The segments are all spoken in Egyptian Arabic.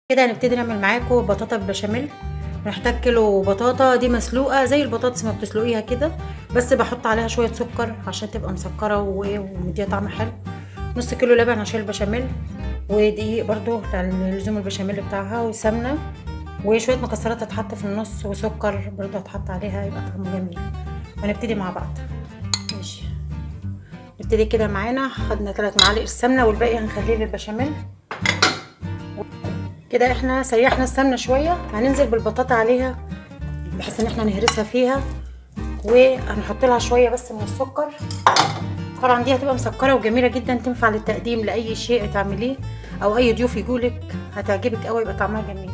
كده هنبتدي نعمل معاكم بطاطا بالبشاميل هنحتاج كيلو بطاطا دي مسلوقه زي البطاطس ما بتسلقيها كده بس بحط عليها شويه سكر عشان تبقى مسكره وايه ومديها طعم حلو نص كيلو لبن عشان البشاميل ودقيق برضو لزوم البشاميل بتاعها وسمنه وشويه مكسرات هتحط في النص وسكر برضو هتحط عليها يبقى طعمه جميل هنبتدي مع بعض ماشي نبتدي كده معانا خدنا 3 معالق السمنه والباقي هنخليه للبشاميل كده احنا سيحنا السمنه شويه هننزل بالبطاطا عليها بحيث ان احنا نهرسها فيها وهنحط لها شويه بس من السكر طبعا دي هتبقى مسكره وجميله جدا تنفع للتقديم لاي شيء تعمليه او اي ضيوف يجولك هتعجبك قوي يبقى طعمها جميل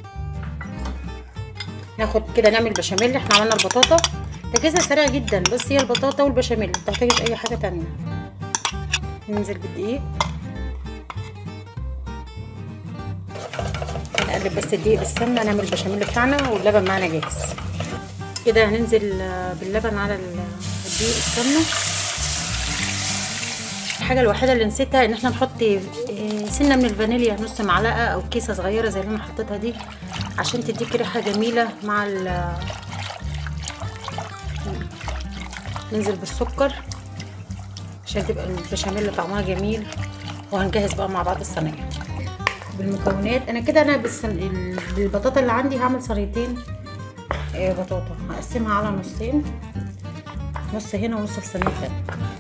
ناخد كده نعمل بشاميل احنا عملنا البطاطا تجهيزها سريع جدا بس هي البطاطا والبشاميل متحتاجش اي حاجه تانية ننزل بالدقيق نقلب بس الدقيق بالسمنه نعمل البشاميل بتاعنا واللبن معانا جاهز كده هننزل باللبن على الدقيق السمنه الحاجه الوحيده اللي نسيتها ان احنا نحط سنه من الفانيليا نص معلقه او كيسه صغيره زي اللي انا حطيتها دي عشان تديك ريحه جميله مع ال ننزل بالسكر عشان تبقى البشاميل طعمها جميل وهنجهز بقى مع بعض الصينيه بالمكونات انا كده انا بالسن... بالبطاطا اللي عندي هعمل صينيتين بطاطا هقسمها على نصين نص هنا ونص في صينيه تانية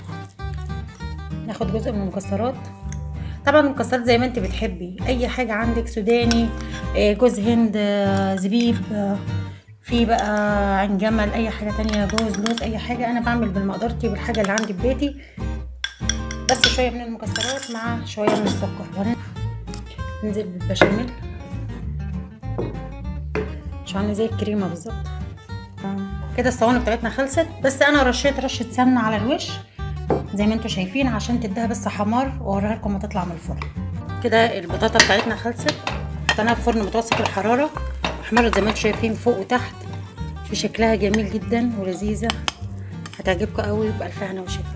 ناخد جزء من المكسرات طبعا المكسرات زي ما انت بتحبي اي حاجه عندك سوداني جوز هند زبيب في بقى عين جمل اي حاجه تانية جوز لوز اي حاجه انا بعمل بالمقدرتي بالحاجه اللي عندي في بيتي بس شويه من المكسرات مع شويه من السكر ننزل بالبشاميل مش عامله زي الكريمه بالظبط كده الصواني بتاعتنا خلصت بس انا رشيت رشه سمنه على الوش زي ما انتم شايفين عشان تديها بس حمار واوريها لكم ما تطلع من الفرن كده البطاطا بتاعتنا خلصت حطيناها في فرن متوسط الحراره احمرت زي ما انتم شايفين فوق وتحت في شكلها جميل جدا ولذيذه هتعجبكم قوي بالف هنا وشفا